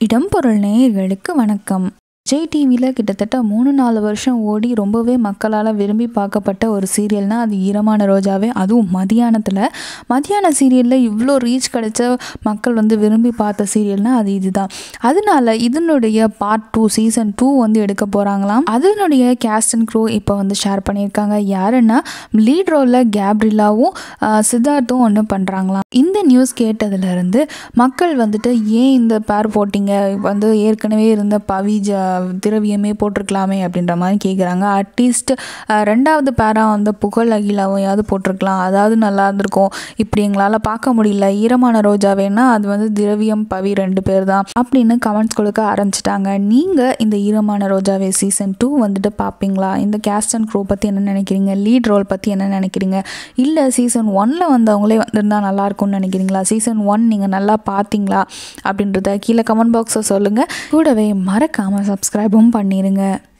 இடம்பொருள் நேயர்களுக்கு வணக்கம் விஜய் டிவியில் கிட்டத்தட்ட மூணு நாலு வருஷம் ஓடி ரொம்பவே மக்களால் விரும்பி பார்க்கப்பட்ட ஒரு சீரியல்னால் அது ஈரமான ரோஜாவே அதுவும் மதியானத்தில் மதியான சீரியலில் இவ்வளோ ரீச் கிடைச்ச மக்கள் வந்து விரும்பி பார்த்த சீரியல்னால் அது இதுதான் அதனால இதனுடைய பார்ட் டூ சீசன் டூ வந்து எடுக்க போகிறாங்களாம் அதனுடைய கேஸ்ட் அண்ட் க்ரூ இப்போ வந்து ஷேர் பண்ணியிருக்காங்க யாருன்னா லீட் ரோலில் கேப்ரிலாவும் ஆஹ், சித்தார்த்தும் ஒன்று பண்ணுறாங்களாம் இந்த நியூஸ் கேட்டதுலேருந்து மக்கள் வந்துட்டு ஏன் இந்த பேர் போட்டிங்க வந்து ஏற்கனவே இருந்த பவி ஜ திரவியமே போட்டிருக்கலாமே அப்படின்ற மாதிரி கேட்குறாங்க அட்லீஸ்ட் ரெண்டாவது பேராக வந்து புகழ் அகிலாவையாவது போட்டிருக்கலாம் அதாவது நல்லா இருந்திருக்கும் இப்படி எங்களால் பார்க்க முடியல ஈரமான ரோஜா வேணா அது வந்து திரவியம் பவி ரெண்டு பேர் தான் அப்படின்னு கமெண்ட்ஸ் கொடுக்க ஆரம்பிச்சிட்டாங்க நீங்கள் இந்த ஈரமான ரோஜாவே சீசன் டூ வந்துட்டு பார்ப்பீங்களா இந்த கேஸ்ட் அண்ட் க்ரூ பற்றி என்ன நினைக்கிறீங்க லீட் ரோல் பற்றி என்ன நினைக்கிறீங்க இல்லை சீசன் ஒன்ல வந்தவங்களே வந்திருந்தா நல்லா இருக்கும்னு நினைக்கிறீங்களா சீசன் ஒன் நீங்கள் நல்லா பார்த்தீங்களா அப்படின்றத கீழே கமெண்ட் பாக்ஸில் சொல்லுங்கள் கூடவே மறக்காமல் சப்ஸ்கிரைபும் பண்ணிடுங்க